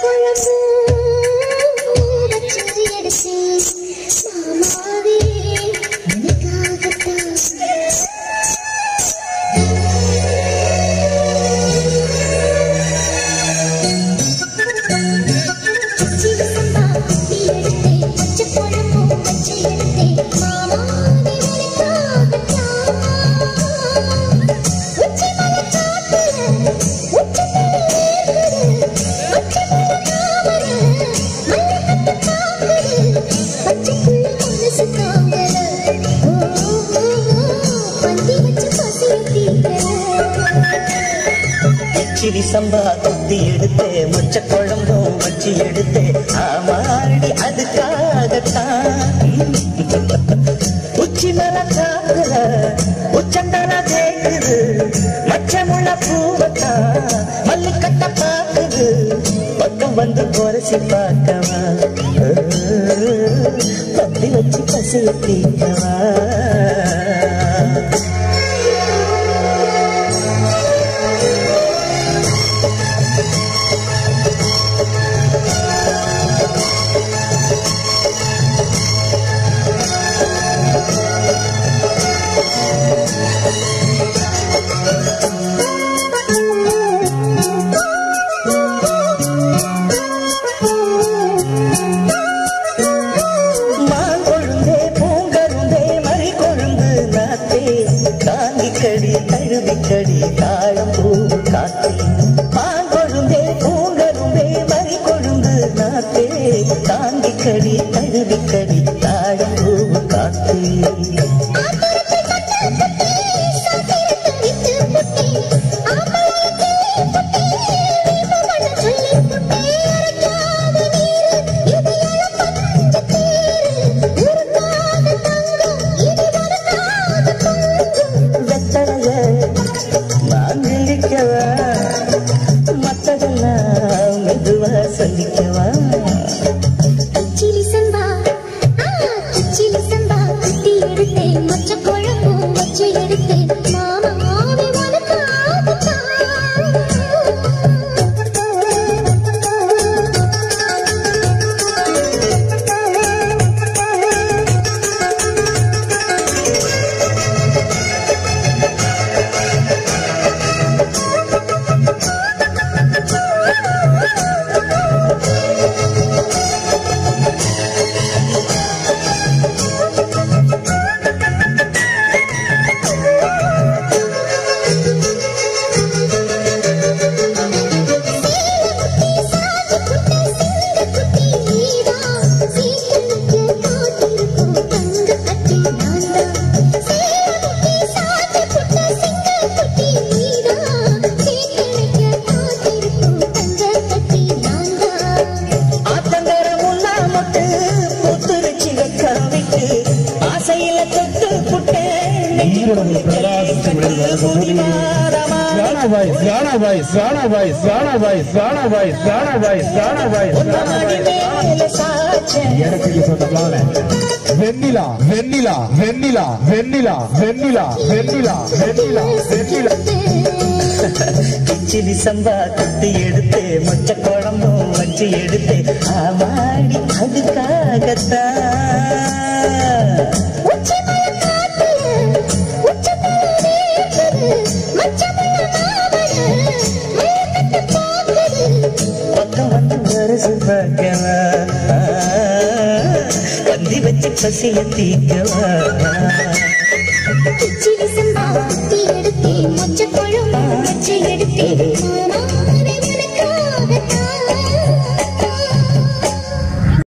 கிச்சிலி சம்பா குத்தி எடுத்தே முச்ச குழம்பும் வச்சு எடுத்தே ஆமாடி அதுக்காகத்தான் உச்சி மல காக்குல உச்சந்தல கேக்குது மச்சமுள்ள பூவத்தான் மல்லிக்கட்ட பாக்குது பக்கம் வந்து பொரசி பார்க்கவா பத்தி வச்சு பசிய தீக்கவா மாங்கொழுந்தே பூங்கருந்தே மறி கொழுந்து நாத்தே தாங்கிக்கடி தழுவிக்கடி தாழம் பூ காத்தே மாங்கொழுந்தே பூங்கருந்தே மறி கொழுந்து நாத்தே தாங்கிக்கடி தழுவிக்கடி தாழம் பூ காத்தே வெத்தலைய நான் நிற்கவா மத்ததெல்லாம் மெதுவா சொல்லிக்கவா கிச்சிலி சம்பா ஆ கிச்சிலி சம்பா குட்டி எடுத்தேன் மொச்ச குழம்பும் வச்சு எடுத்தேன் மாமாவே ஆத்தங்கர முல்லா மொட்டு புத்துருச்சி வைக்காவிட்டு ஆசையில தொட்டு புட்டேன் ஈரோடு பிரகாசித்து விடுகிறது. Ghana voice, Ghana voice, Ghana voice, Ghana voice, Ghana voice, Ghana voice, Ghana voice, Ghana voice. எனக்கு சொந்தமான வெண்ணிலா வெண்ணிலா வெண்ணிலா வெண்ணிலா வெண்ணிலா வெண்ணிலா வெண்ணிலா வெண்ணிலா கிச்சிலி சம்பா குத்தி எடுத்து மொச்ச குழம்பும் வச்சு எடுத்து ஆமாடி அதுக்காகத்தான் பக்கம் வந்து வரசு பார்க்கவா கந்தி வச்சு பசிய தீக்கவா கிச்சிலி சம்பா